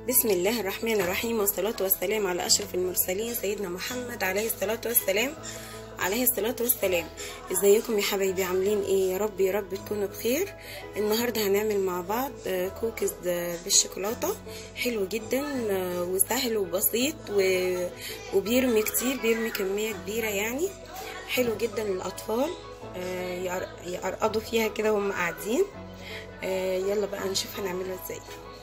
بسم الله الرحمن الرحيم والصلاة والسلام على أشرف المرسلين سيدنا محمد عليه الصلاة والسلام عليه الصلاة والسلام ازيكم يا حبايبي عاملين ايه يا رب يا رب تكونوا بخير النهاردة هنعمل مع بعض آه، كوكيز آه، بالشوكولاتة حلو جدا آه، وسهل وبسيط و- وبيرمي كتير بيرمي كمية كبيرة يعني حلو جدا للأطفال آه، يقر- يقرقضوا فيها كده وهم قاعدين آه، يلا بقى نشوف هنعملها ازاي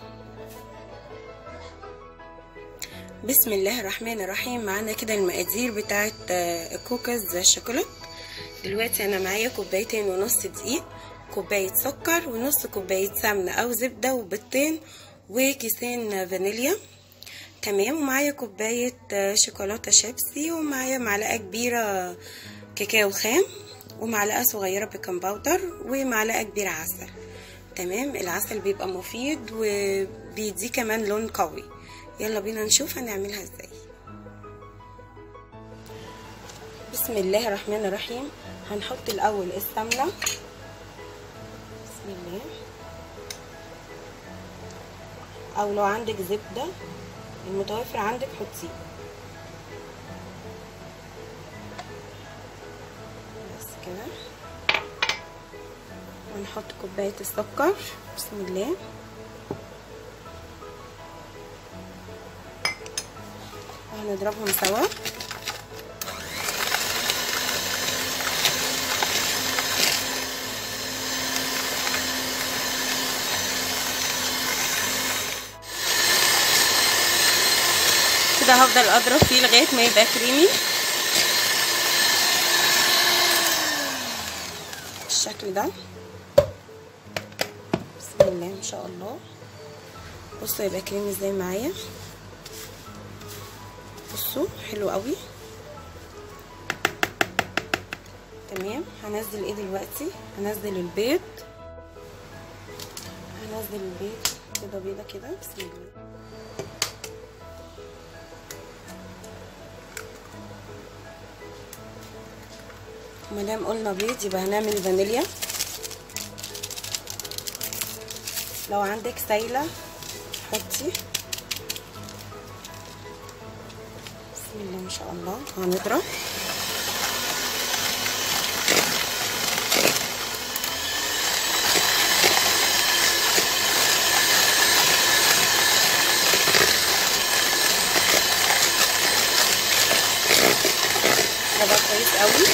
بسم الله الرحمن الرحيم معانا كده المقادير بتاعت آه، كوكيز الشوكولات دلوقتي انا معايا كوبايتين ونص دقيق كوباية سكر ونص كوباية سمنة او زبدة وبيضتين وكيسين فانيليا تمام ومعايا كوباية آه، شوكولاتة شيبسي ومعايا معلقة كبيرة كاكاو خام ومعلقة صغيرة بيكنج باودر ومعلقة كبيرة عسل تمام العسل بيبقى مفيد وبيديه كمان لون قوي يلا بينا نشوف هنعملها ازاي بسم الله الرحمن الرحيم هنحط الاول السمنه بسم الله او لو عندك زبده المتوفر عندك حطيه بس كده ونحط كوبايه السكر بسم الله وهنضربهم سوا كده هفضل اضرب فيه لغايه ما يبقى كريمي بالشكل ده بسم الله ما شاء الله بصوا يبقى كريمي ازاي معايا بصوا حلو قوي تمام هنزل ايه دلوقتي هنزل البيض هنزل البيض كده بيضه كده بسم الله مادام قلنا بيض يبقى هنعمل فانيليا لو عندك سايله حطي بسم الله ما شاء الله هنضرب ده بقى كويس قوي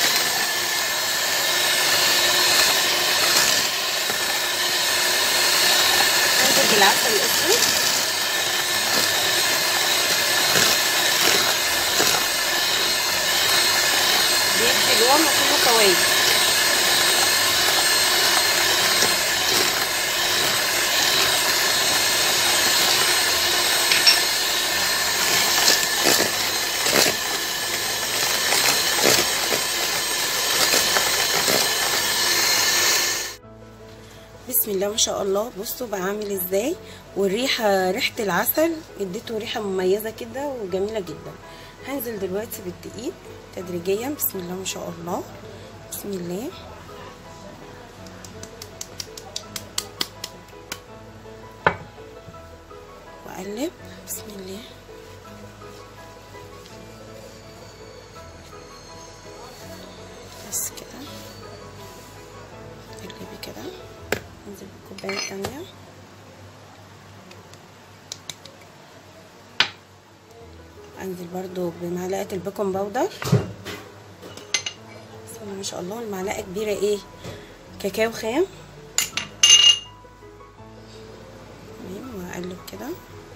هنزل بالعسل الاسود بيدي لون وكله فوايد بسم الله ما شاء الله بصوا بقى عامل ازاي والريحه ريحه العسل اديته ريحه مميزه كده وجميله جدا هنزل دلوقتي بالدقيق تدريجيا بسم الله ما شاء الله بسم الله واقلب بسم الله بس كده اقلبي كده انزل بالكوبايه الثانيه انزل برضو بمعلقه البيكنج باودر بسم الله ما شاء الله المعلقه كبيره ايه كاكاو خام تمام واقلب كده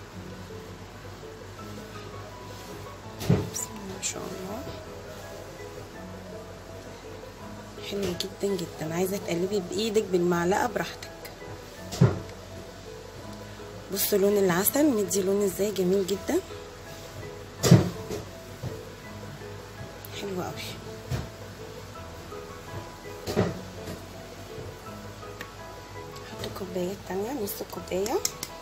بسم الله ما شاء الله حلو جدا جدا عايزه تقلبي بايدك بالمعلقه براحتك بصوا لون العسل مدي لون ازاي جميل جدا حلو قوي حط كوبايه تانية نص كوبايه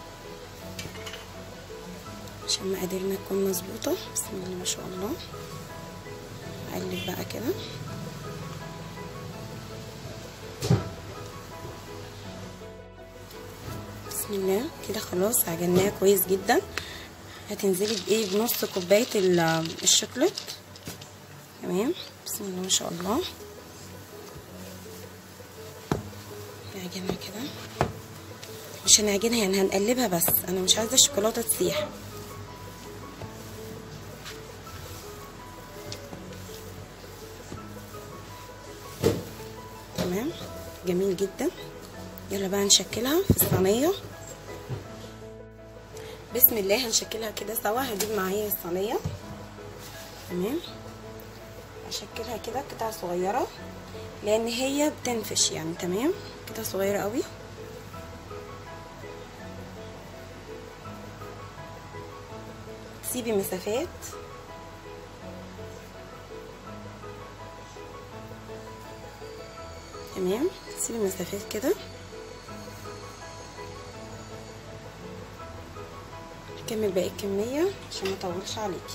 عشان مقاديرنا تكون مظبوطه بسم الله ما شاء الله اقلب بقى كده بسم بسم الله كده خلاص عجناها كويس جدا هتنزلي بايه بنص كوبايه الشوكولاته تمام بسم الله ما شاء الله نعجنها كده مش هنعجنها يعني هنقلبها بس انا مش عايزه الشوكولاته تسيح تمام جميل جدا يلا بقى نشكلها في الصينيه بسم الله هنشكلها كده سوا هجيب معايا الصينيه تمام اشكلها كده قطع صغيره لان هي بتنفش يعني تمام قطع صغيره قوي سيبي مسافات تمام سيبي مسافات كده هكمل باقي الكمية عشان ما اطولش عليكي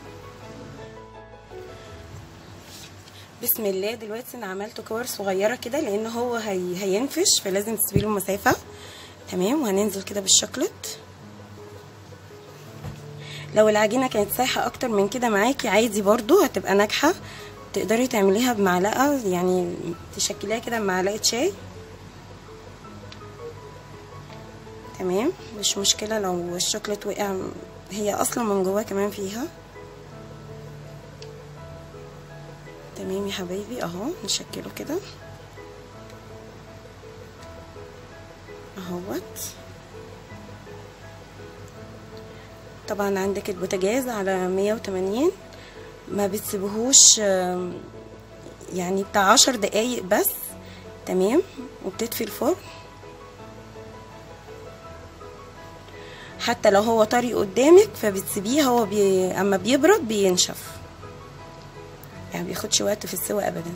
بسم الله دلوقتي انا عملت كور صغيرة كده لان هو هي... هينفش فلازم تسيبي له مسافة تمام وهننزل كده بالشوكليت لو العجينة كانت سايحة اكتر من كده معاكي عادي برضو هتبقى ناجحة تقدري تعمليها بمعلقة يعني تشكليها كده بمعلقة شاي تمام مش مشكلة لو الشوكليت وقع هي اصلا من جواه كمان فيها تمام يا حبايبي اهو نشكله كده اهوت طبعا عندك البوتاجاز على مية وتمانين ما بتسيبهوش يعني بتاع عشر دقايق بس تمام وبتطفي الفرن حتى لو هو طري قدامك فبتسيبيه هو بي... اما بيبرد بينشف يعني بياخدش وقت في السوا ابدا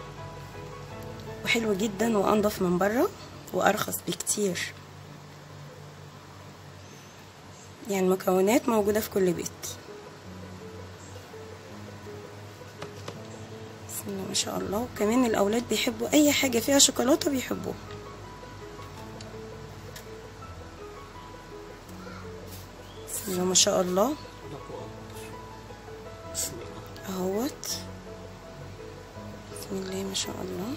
وحلو جدا وانضف من بره وارخص بكتير يعني المكونات موجوده في كل بيت بسم الله ما شاء الله وكمان الاولاد بيحبوا اي حاجه فيها شوكولاته بيحبوها بسم الله ما شاء الله اهوت بسم الله ما شاء الله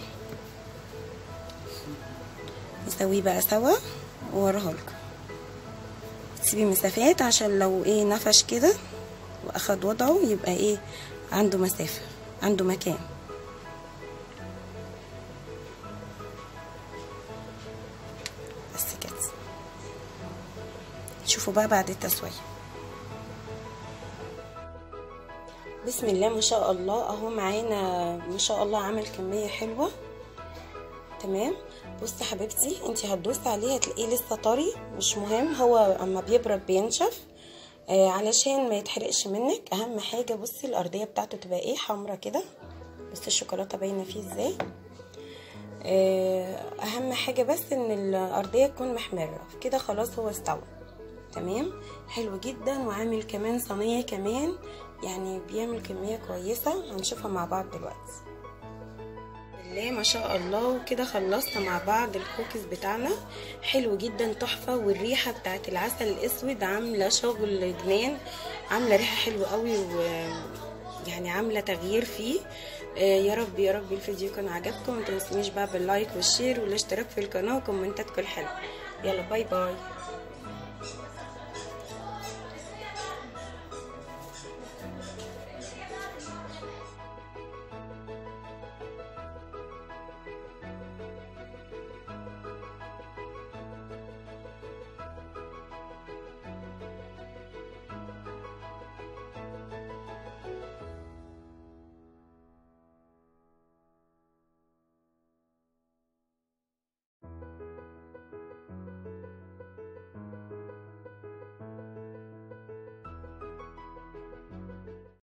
نسويه بقى سوا ووراه لكم تسيبي مسافات عشان لو ايه نفش كده واخد وضعه يبقى ايه عنده مسافه عنده مكان بس كده شوفوا بقى بعد التسويه بسم الله ما شاء الله اهو معانا ما شاء الله عامل كميه حلوه تمام بصي حبيبتي انتي هتدوسي عليه هتلاقيه لسه طري مش مهم هو اما بيبرد بينشف آه علشان ما يتحرقش منك اهم حاجه بصي الارضيه بتاعته تبقى ايه حمرا كده بس الشوكولاته باينه فيه ازاي آه اهم حاجه بس ان الارضيه تكون محمره كده خلاص هو استوى تمام حلو جدا وعامل كمان صينيه كمان يعني بيعمل كميه كويسه هنشوفها مع بعض دلوقتي الله ما شاء الله وكده خلصنا مع بعض الكوكيز بتاعنا حلو جدا تحفه والريحه بتاعت العسل الاسود عامله شغل جنان عامله ريحه حلوه قوي و يعني عامله تغيير فيه آه يا رب يا رب الفيديو يكون عجبكم ما تنسونيش بقى باللايك والشير والاشتراك في القناه وكومنتاتكم الحلوه يلا باي باي